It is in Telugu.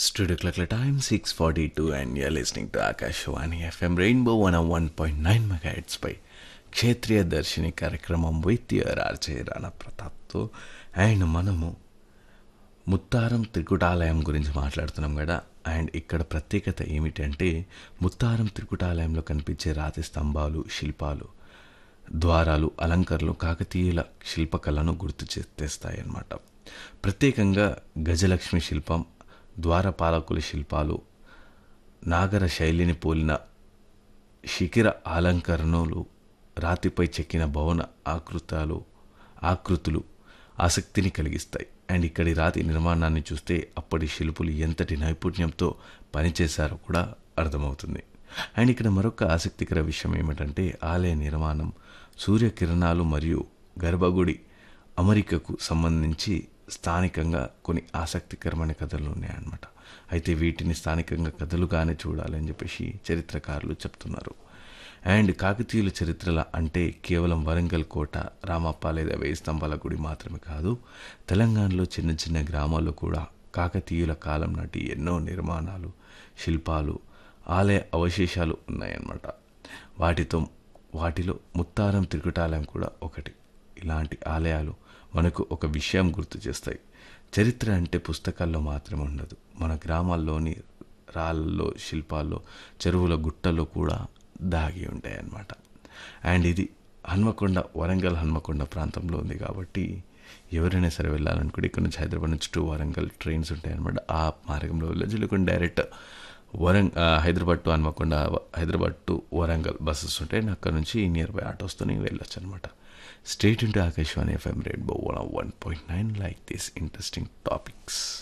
Studio Clock time 642 and you're listening to Akashwani FM Rainbow 101.9 MHz పై క్షేత్రీయ దర్శిని కార్యక్రమం విత్ యువర్ ఆర్జే రాణా ప్రతాప్తో అండ్ మనము ముత్తారం త్రికుటాలయం గురించి మాట్లాడుతున్నాం కదా అండ్ ఇక్కడ ప్రత్యేకత ఏమిటంటే ముత్తారం త్రికుటాలయంలో కనిపించే రాతి స్తంభాలు శిల్పాలు ద్వారాలు అలంకరణలు కాకతీయుల శిల్పకళను గుర్తు చే తెస్తాయి అన్నమాట ప్రత్యేకంగా గజలక్ష్మి శిల్పం ద్వారపాలకుల శిల్పాలు నాగర శైలిని పోలిన శిఖిర అలంకరణలు రాతిపై చెక్కిన భవన ఆకృతాలు ఆకృతులు ఆసక్తిని కలిగిస్తాయి అండ్ ఇక్కడి రాతి నిర్మాణాన్ని చూస్తే అప్పటి శిల్పులు ఎంతటి నైపుణ్యంతో పనిచేశారో కూడా అర్థమవుతుంది అండ్ ఇక్కడ మరొక ఆసక్తికర విషయం ఏమిటంటే ఆలయ నిర్మాణం సూర్యకిరణాలు మరియు గర్భగుడి అమరికకు సంబంధించి స్థానికంగా కొన్ని ఆసక్తికరమైన కథలు ఉన్నాయన్నమాట అయితే వీటిని స్థానికంగా కథలుగానే చూడాలని చెప్పేసి చరిత్రకారులు చెప్తున్నారు అండ్ కాకతీయుల చరిత్రల అంటే కేవలం వరంగల్ కోట రామప్ప లేదా వేయి స్తంభాల గుడి మాత్రమే కాదు తెలంగాణలో చిన్న చిన్న గ్రామాల్లో కూడా కాకతీయుల కాలం నాటి ఎన్నో నిర్మాణాలు శిల్పాలు ఆలయ అవశేషాలు ఉన్నాయన్నమాట వాటితో వాటిలో ముత్తారం త్రికుటాలయం కూడా ఒకటి ఇలాంటి ఆలయాలు మనకు ఒక విషయం గుర్తు చేస్తాయి చరిత్ర అంటే పుస్తకాల్లో మాత్రమే ఉండదు మన గ్రామాల్లోని రాళ్ళల్లో శిల్పాల్లో చెరువుల గుట్టల్లో కూడా దాగి ఉంటాయి అన్నమాట అండ్ ఇది హన్మకొండ వరంగల్ హన్మకొండ ప్రాంతంలో ఉంది కాబట్టి ఎవరైనా సరే వెళ్ళాలనుకుంటే ఇక్కడ నుంచి హైదరాబాద్ నుంచి టు వరంగల్ ట్రైన్స్ ఉంటాయి అనమాట ఆ మార్గంలో వెళ్ళచ్చు లేకుంటే డైరెక్ట్ వరంగ్ Hyderabad to Hanamkonda Hyderabad to Warangal buses ఉంటాయి అక్కడ నుంచి నియర్ బై ఆటోస్తోనే వెళ్ళొచ్చు అనమాట state into Akashvani FM rainbow one one point nine like this interesting topics